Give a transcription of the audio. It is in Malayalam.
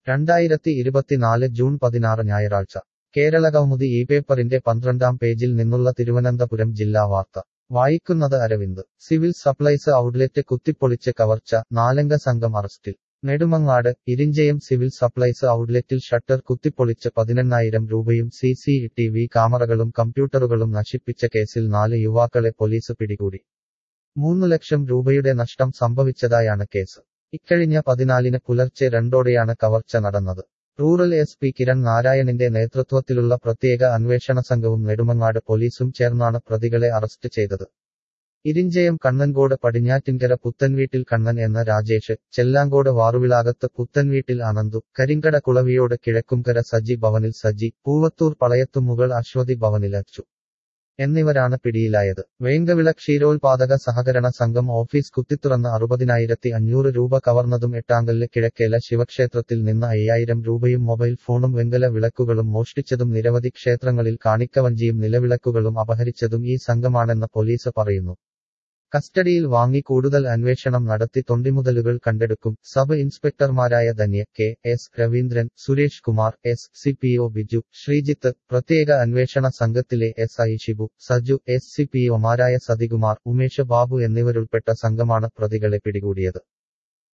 രണ്ടായിരത്തി ഇരുപത്തിനാല് ജൂൺ പതിനാറ് ഞായറാഴ്ച കേരളകൗമുദി ഈ പേപ്പറിന്റെ പന്ത്രണ്ടാം പേജിൽ നിന്നുള്ള തിരുവനന്തപുരം ജില്ലാ വാർത്ത വായിക്കുന്നത് അരവിന്ദ് സിവിൽ സപ്ലൈസ് ഔട്ട്ലെറ്റ് കുത്തിപ്പൊളിച്ച് കവർച്ച നാലംഗ സംഘം അറസ്റ്റിൽ നെടുമങ്ങാട് ഇരിഞ്ചയം സിവിൽ സപ്ലൈസ് ഔട്ട്ലെറ്റിൽ ഷട്ടർ കുത്തിപ്പൊളിച്ച് പതിനെണ്ണായിരം രൂപയും സി സി ടി വി ക്യാമറകളും കമ്പ്യൂട്ടറുകളും നശിപ്പിച്ച കേസിൽ നാല് യുവാക്കളെ പോലീസ് പിടികൂടി മൂന്ന് ലക്ഷം രൂപയുടെ നഷ്ടം സംഭവിച്ചതായാണ് കേസ് ഇക്കഴിഞ്ഞ പതിനാലിന് പുലർച്ചെ രണ്ടോടെയാണ് കവർച്ച നടന്നത് റൂറൽ എസ് പി കിരൺ നാരായണിന്റെ നേതൃത്വത്തിലുള്ള പ്രത്യേക അന്വേഷണ സംഘവും നെടുമങ്ങാട് പോലീസും ചേർന്നാണ് പ്രതികളെ അറസ്റ്റ് ചെയ്തത് ഇരിഞ്ചയം കണ്ണൻകോട് പടിഞ്ഞാറ്റിൻകര പുത്തൻവീട്ടിൽ കണ്ണൻ എന്ന രാജേഷ് ചെല്ലാങ്കോട് വാറുവിളാകത്ത് പുത്തൻവീട്ടിൽ അനന്തു കരിങ്കട കുളവിയോട് കിഴക്കുംകര സജി ഭവനിൽ സജി പൂവത്തൂർ പളയത്തുമുകൾ അശ്വതി ഭവനിൽ അച്ചു എന്നിവരാണ് പിടിയിലായത് വേങ്കവിള ക്ഷീരോത്പാദക സഹകരണ സംഘം ഓഫീസ് കുത്തിത്തുറന്ന് അറുപതിനായിരത്തി അഞ്ഞൂറ് രൂപ കവർന്നതും എട്ടാങ്കല്ല് കിഴക്കേല ശിവക്ഷേത്രത്തിൽ നിന്ന് അയ്യായിരം രൂപയും മൊബൈൽ ഫോണും വെങ്കല വിളക്കുകളും മോഷ്ടിച്ചതും നിരവധി ക്ഷേത്രങ്ങളിൽ കാണിക്കവഞ്ചിയും നിലവിളക്കുകളും അപഹരിച്ചതും ഈ സംഘമാണെന്ന് പോലീസ് പറയുന്നു കസ്റ്റഡിയിൽ വാങ്ങി കൂടുതൽ അന്വേഷണം നടത്തി തൊണ്ടിമുതലുകൾ കണ്ടെടുക്കും സബ് ഇൻസ്പെക്ടർമാരായ Dhanya K S Raveendran Suresh Kumar S C P O Biju Sreejith പ്രത്യേക അന്വേഷണ സംഘത്തിലെ S I Shibu Saju S C P ഒമാരായ സതികുമാർ ഉമേഷ് ബാബു എന്നിവരുൾപ്പെട്ട സംഘമാണ് പ്രതികളെ പിടികൂടിയത്